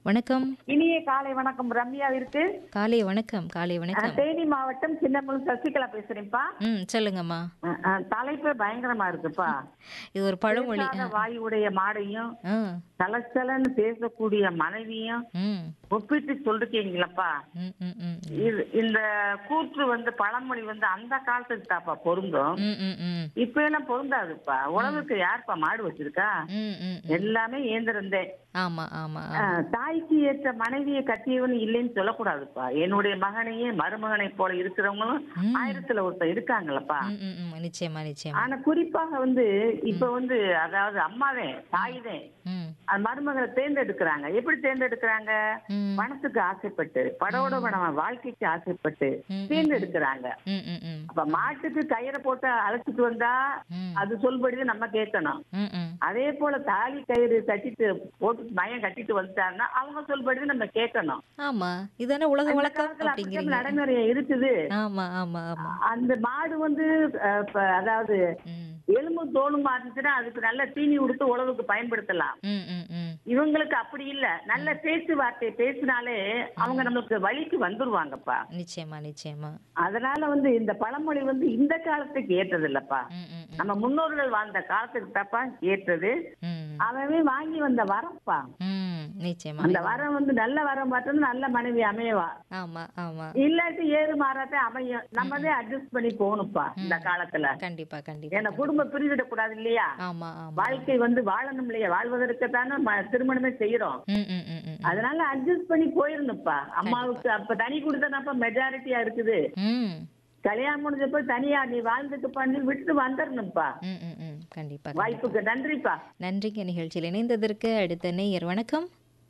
வணக்கம் இனிய காலை வணக்கம் ரம்யா இருக்கு காலை வணக்கம் காலை வணக்கம் தேனி மாவட்டம் சின்னமுள் சசிகலா பேசுறேன்ப்பா ம் சொல்லுங்கம்மா அஹ், அஹ், தலைப்பே பயங்கரமா இருக்குப்பா இது ஒரு பழமொழி பேசாத வாயுடைய மாடையும் ஆ சலசலன்னு பேசக்கூடிய மனைவியும் ம் ஒப்பிட்டு சொல்லிருக்கீங்களப்பா ம் ம் ம் இது இந்த கூற்று வந்து பழமொழி வந்து அந்த காலத்துக்கு தாப்பா பொருந்தும் ம் ம் ம் இப்ப எல்லாம் பொருந்தாதுப்பா உழவுக்கு யாருப்பா மாடு வச்சிருக்கா ம் ம் எல்லாமே இயந்திரந்தே ஆமா ஆமா ஆமா. அஹ், தாய்க்கு ஏற்ற மனைவியை கட்டியவன் இல்லைன்னு சொல்லக்கூடாதுப்பா என்னுடைய மகனையே மருமகனை போல இருக்கிறவங்களும் ஆயிரத்துல ஒருத்தர் இருக்காங்களப்பா ம் ம் ம் நிச்சயமா நிச்சயமா ஆனா குறிப்பாக வந்து இப்ப வந்து அதாவது அம்மாவே தாய்தே ம் அந்த மருமகளை தேர்ந்தெடுக்கிறாங்க எப்படி தேர்ந்தெடுக்கிறாங்க ம் பணத்துக்கு ஆசைப்பட்டு படோட பணம் வாழ்க்கைக்கு ஆசைப்பட்டு ம், தேர்ந்தெடுக்கிறாங்க ம் ம் ம் அப்ப மாட்டுக்கு கயிறை போட்டு அழைச்சிட்டு வந்தா ம். அது சொல்படிதான் நம்ம கேட்கணும் ம் ம் அதே போல தாலி கயிறு கட்டிட்டு போட்டு மயம் கட்டிட்டு வந்துட்டாருன்னா அவங்க சொல்படி நம்ம கேட்கணும் ஆமா இதானே உலக அந்த வழக்கம் காலத்துல அப்படித்தான் அப்படிங்கிறீங்க நடைமுறை இருக்குது ஆமா ஆமா ஆமா அந்த மாடு வந்து அஹ், இப்ப அதாவது ம் எலும்பு தோலுமா இருந்துச்சுன்னா அதுக்கு நல்ல தீனி கொடுத்து உழவுக்கு பயன்படுத்தலாம் ம் ம் ம் இவங்களுக்கு அப்படி இல்ல நல்ல பேச்சுவார்த்தை பேசினாலே அவங்க நம்மளுக்கு வழிக்கு வந்துருவாங்கப்பா நிச்சயமா நிச்சயமா அதனால வந்து இந்த பழமொழி வந்து இந்த காலத்துக்கு ஏற்றது இல்லப்பா ம் ம் ம் நம்ம முன்னோர்கள் வாழ்ந்த காலத்துக்கு தப்பா ஏற்றது ம் அவன் வாங்கி வந்த வரப்பா ம் நிச்சயமா அந்த வரம் வந்து நல்ல வரம் பார்த்தோம்னா நல்ல மனைவி அமையவா ஆமா ஆமா இல்லாட்டி ஏறு மாறாட்டே அமையும் நம்மதே அட்ஜஸ்ட் பண்ணி போகணும்ப்பா இந்த காலத்துல கண்டிப்பா கண்டிப்பா ஏன்னா குடும்பம் பிரிவிடக் கூடாது இல்லையா ஆமா ஆமா வாழ்க்கை வந்து வாழணும் இல்லையா வாழ்வதற்கு தானே ம- திருமணமே செய்யறோம் ம் ம் ம் ம் அதனால அட்ஜஸ்ட் பண்ணி போயிருந்துப்பா அம்மாவுக்கு அப்ப தனி கொடுத்தனப்ப மெஜாரிட்டியா இருக்குது ம் கல்யாணம் முடிஞ்சப்ப தனியா நீ வாழ்ந்துட்டு பண்ணி விட்டு வந்துடணும்ப்பா ம் ம் ம் கண்டிப்பா வாய்ப்புக்கு நன்றிப்பா நன்றிங்க நிகழ்ச்சியில் இணைந்ததற்கு அடுத்த நேயர் வணக்கம்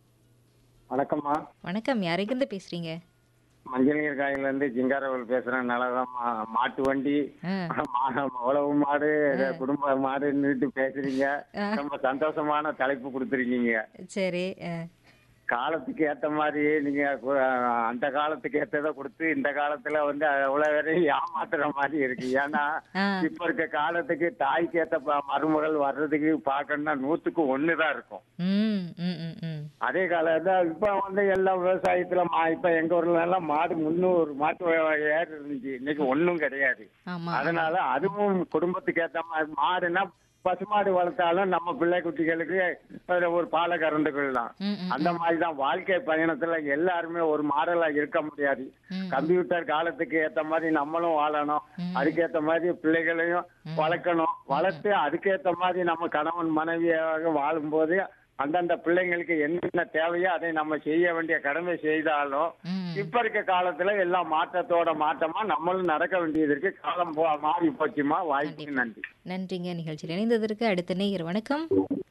வணக்கம்மா வணக்கம் யாருக்கிருந்து பேசுறீங்க மஞ்சள் காயில இருந்து ஜிங்காரவல் பேசுறேன் நல்லாதான் மாட்டு வண்டி ஆ மா- உழவு மாடு குடும்ப மாடுன்னுட்டு பேசுறீங்க ரொம்ப சந்தோஷமான தலைப்பு கொடுத்துருக்கீங்க சரி ஆ. காலத்துக்கு ஏத்த மாதிரி நீங்க கு- அந்த காலத்துக்கு ஏத்ததை கொடுத்து இந்த காலத்துல வந்து அவ்வளவு வரையும் ஏமாத்துற மாதிரி இருக்கு ஏன்னா ஆ. இப்ப இருக்க காலத்துக்கு தாய்க்கு ஏத்த ப- மருமகள் வர்றதுக்கு பாக்கணும்னா நூத்துக்கு ஒண்ணுதான் இருக்கும் ம் ம் ம் ம் அதே காலத்துல இப்ப வந்து எல்லாம் விவசாயத்துல மா இப்ப எங்க ஊர்ல எல்லாம் மாடு முன்னூறு மாட்டு ஏறு இருந்துச்சு இன்னைக்கு ஒண்ணும் கிடையாது ஆமா அதனால அதுவும் குடும்பத்துக்கு ஏத்த மாதிரி மாடுனா பசுமாடு வளர்த்தாலும் நம்ம பிள்ளை குட்டிகளுக்கு அதுல ஒரு பாலை கறந்துக்கலாம் ம் ம் அந்த மாதிரி தான் வாழ்க்கை பயணத்துல எல்லாருமே ஒரு மாடலா இருக்க முடியாது ம். கம்ப்யூட்டர் காலத்துக்கு ஏத்த மாதிரி நம்மளும் வாழணும் அதுக்கேத்த மாதிரி பிள்ளைகளையும் வளர்க்கணும் வளர்த்து அதுக்கேத்த மாதிரி நம்ம கணவன் மனைவியாக வாழும்போது அந்தந்த பிள்ளைங்களுக்கு என்னென்ன தேவையோ அதை நம்ம செய்ய வேண்டிய கடமை செய்தாலும் ம் இப்ப இருக்க காலத்துல எல்லாம் மாற்றத்தோட மாற்றமா நம்மளும் நடக்க வேண்டியது இருக்கு காலம் போ மாறி போச்சுமா வாய்ப்புக்கு நன்றி நன்றிங்க நிகழ்ச்சியில் இணைந்ததற்கு அடுத்த நேயர் வணக்கம்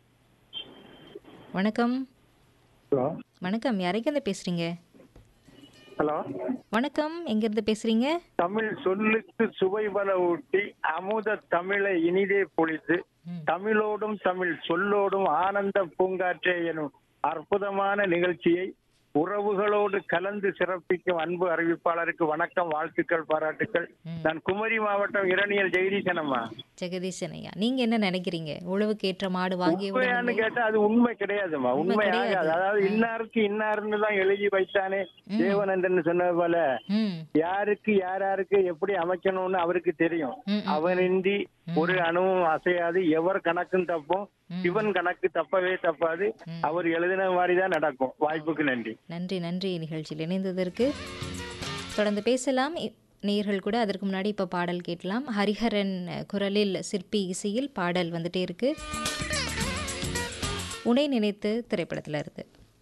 வணக்கம் ஹலோ வணக்கம் யாரைக்கிருந்து பேசுறீங்க ஹலோ வணக்கம் எங்கிருந்து பேசுறீங்க தமிழ் சொல்லுக்கு சுவை பல ஊட்டி அமுத தமிழை இனிதே பொழித்து ம். தமிழோடும் தமிழ் சொல்லோடும் ஆனந்த பூங்காற்றே எனும் அற்புதமான நிகழ்ச்சியை உறவுகளோடு கலந்து சிறப்பிக்கும் அன்பு அறிவிப்பாளருக்கு வணக்கம் வாழ்த்துக்கள் பாராட்டுக்கள் நான் குமரி மாவட்டம் இரணியல் ஜெகதீசன் அம்மா ஜெகதீசன் ஐயா நீங்க என்ன நினைக்கிறீங்க உழவுக்கு ஏற்ற மாடு வாங்கி உண்மையான்னு கேட்டா அது உண்மை கிடையாதும்மா உண்மை உண்மை கிடையாது. ஆகாது அதாவது இன்னாருக்கு இன்னாருன்னு தான் எழுதி வைத்தானே தேவனந்தன் சொன்னது போல ம் யாருக்கு யார் யாருக்கு எப்படி அமைக்கணும்னு அவருக்கு தெரியும் ம், ம். அவனின்றி ஒரு அணுவும் அசையாது எவர் கணக்கும் தப்பும் சிவன் கணக்கு தப்பவே தப்பாது அவர் எழுதின மாதிரி தான் நடக்கும் வாய்ப்புக்கு நன்றி நன்றி நன்றி நிகழ்ச்சியில் இணைந்ததற்கு தொடர்ந்து பேசலாம் இ- நேயர்கள் கூட அதற்கு முன்னாடி இப்போ பாடல் கேட்கலாம் ஹரிஹரன் குரலில் சிற்பி இசையில் பாடல் வந்துட்டே இருக்கு உனை நினைத்து திரைப்படத்தில் இருக்கு